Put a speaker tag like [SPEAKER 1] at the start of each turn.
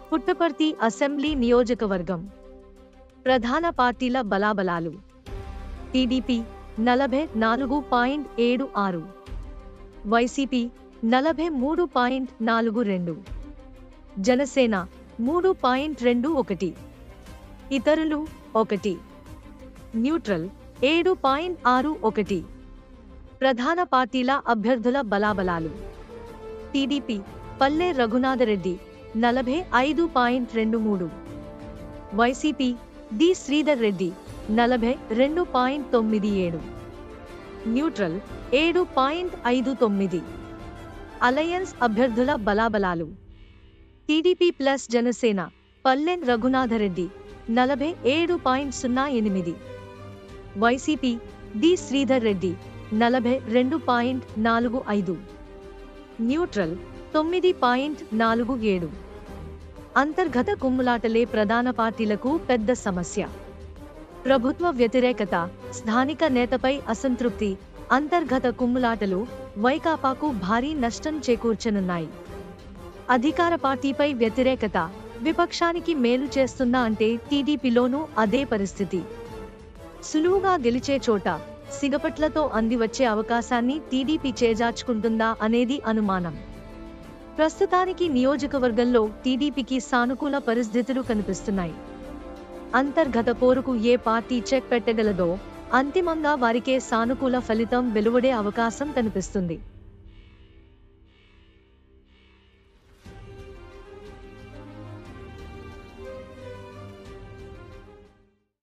[SPEAKER 1] Puttaparthi assembly నియోజకవర్గం ప్రధాన పార్టీల బలాబలాలు టీడీపీ నలభై నాలుగు పాయింట్ ఏడు ఆరు వైసీపీ నలభై మూడు పాయింట్ నాలుగు రెండు జనసేన మూడు పాయింట్ రెండు ఒకటి ఇతరులు ఒకటి న్యూట్రల్ ఏడు పాయింట్ ఆరు ఒకటి ప్రధాన పార్టీల అభ్యర్థుల బలాబలాలు టీడీపీ పల్లె రఘునాథరెడ్డి నలభై ఐదు పాయింట్ రెండు మూడు వైసీపీ డి శ్రీధర్ రెడ్డి నలభై రెండు పాయింట్ తొమ్మిది ఏడు న్యూట్రల్ ఏడు పాయింట్ ఐదు తొమ్మిది అలయన్స్ అభ్యర్థుల బలాబలాలు టీడీపీ ప్లస్ జనసేన పల్లెన్ రఘునాథరెడ్డి నలభై ఏడు పాయింట్ సున్నా ఎనిమిది వైసీపీ డి శ్రీధర్ రెడ్డి నలభై రెండు పాయింట్ నాలుగు ఐదు న్యూట్రల్ తొమ్మిది పాయింట్ నాలుగు ఏడు అంతర్గత కుమ్ములాటలే ప్రధాన పార్టీలకు పెద్ద సమస్య ప్రభుత్వ వ్యతిరేకత స్థానిక నేతపై అసంతృప్తి అంతర్గత కుమ్ములాటలు వైకాపాకు భారీ నష్టం చేకూర్చనున్నాయి అధికార పార్టీపై వ్యతిరేకత విపక్షానికి మేలు చేస్తుందా అంటే టీడీపీలోనూ అదే పరిస్థితి సులువుగా గెలిచే చోట సిగపట్లతో అందివచ్చే అవకాశాన్ని టీడీపీ చేజార్చుకుంటుందా అనేది అనుమానం ప్రస్తుతానికి నియోజకవర్గంలో టీడీపీకి సానుకూల పరిస్థితులు కనిపిస్తున్నాయి అంతర్గత పోరుకు ఏ పార్టీ చెక్ పెట్టగలదో అంతిమంగా వారికే సానుకూల ఫలితం వెలువడే అవకాశం కనిపిస్తుంది